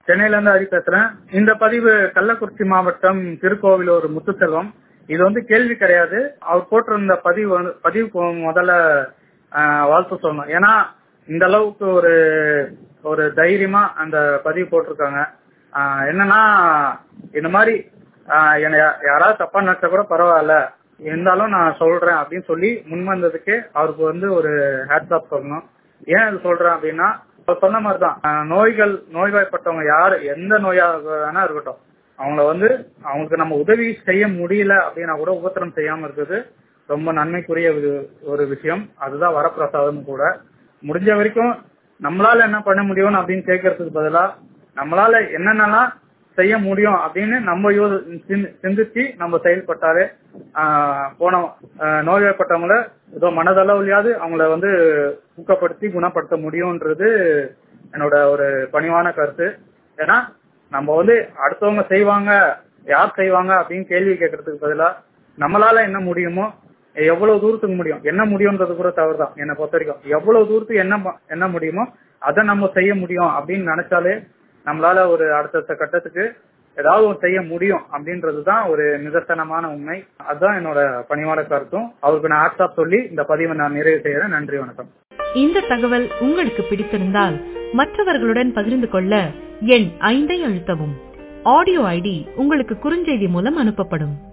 சென்னையில இருந்து ஹரி பேசுறேன் இந்த பதிவு கள்ளக்குறிச்சி மாவட்டம் திருக்கோவிலூர் முத்துசெல்வம் இது வந்து கேள்வி கிடையாது அவர் போட்டிருந்த பதிவு வந்து பதிவுக்கு முதல்ல ஆஹ், வாழ்த்து சொல்லணும் ஏன்னா இந்த அளவுக்கு ஒரு ஒரு தைரியமா அந்த பதிவு போட்டிருக்காங்க ஆஹ், என்னன்னா இந்த மாதிரி ஆஹ், என்னை யா- யாராவது தப்பா நினைச்சா கூட பரவாயில்ல இருந்தாலும் நான் சொல்றேன் அப்படின்னு சொல்லி முன் வந்ததுக்கு அவருக்கு வந்து ஒரு ஹேட்ஸ் ஆஃப் சொல்லணும் ஏன் இது சொல்றேன் அப்படின்னா அவர் சொன்ன மாதிரி தான் ஆஹ், நோய்கள் நோய்வாய்ப்பட்டவங்க யாரு எந்த நோயா வேணா இருக்கட்டும் அவங்கள வந்து அவங்களுக்கு நம்ம உதவி செய்ய முடியல அப்படின்னா கூட உபத்திரம் செய்யாம இருக்குது ரொம்ப நன்மைக்குரிய ஒரு- ஒரு விஷயம் அதுதான் வரப்பிரசாதம் கூட முடிஞ்ச வரைக்கும் நம்மளால என்ன பண்ண முடியும் அப்படின்னு கேட்கறதுக்கு பதிலா நம்மளால என்னென்னலாம் செய்ய முடியும் அப்படின்னு நம்ம யோ- சிந்தி- சிந்திச்சு நம்ம செயல்பட்டாலே ஆஹ், போன ஆஹ், நோய்வாய்ப்பட்டவங்கள ஏதோ மனதளவுலையாவது அவங்கள வந்து ஊக்கப்படுத்தி குணப்படுத்த முடியும்ன்றது என்னோட ஒரு பணிவான கருத்து ஏன்னா நம்ம வந்து அடுத்தவங்க செய்வாங்க யார் செய்வாங்க அப்படின்னு கேள்வி கேட்கறதுக்கு பதிலா நம்மளால என்ன முடியுமோ எவ்வளவு தூரத்துக்கு முடியும் என்ன முடியும்ன்றது கூட தவறுதான் என்னை பொறுத்த வரைக்கும் எவ்வளவு தூரத்துக்கு என்ன ம- என்ன முடியுமோ அதை நம்ம செய்ய முடியும் அப்படின்னு நினைச்சாலே நம்மளால ஒரு அடுத்தடுத்த கட்டத்துக்கு ஏதாவது ஒன்று செய்ய முடியும் அப்படின்றது தான் ஒரு நிதர்சனமான உண்மை அதுதான் என்னோட பணிவான கருத்தும் அவருக்கு நான் ஆட்சாப் சொல்லி இந்த பதிவை நான் நிறைவு செய்யறேன் நன்றி வணக்கம் இந்த தகவல் உங்களுக்கு பிடித்திருந்தால் மற்றவர்களுடன் பகிர்ந்து கொள்ள எண் ஐந்தை அழுத்தவும் ஆடியோ ஐடி உங்களுக்கு குறுஞ்செய்தி மூலம் அனுப்பப்படும்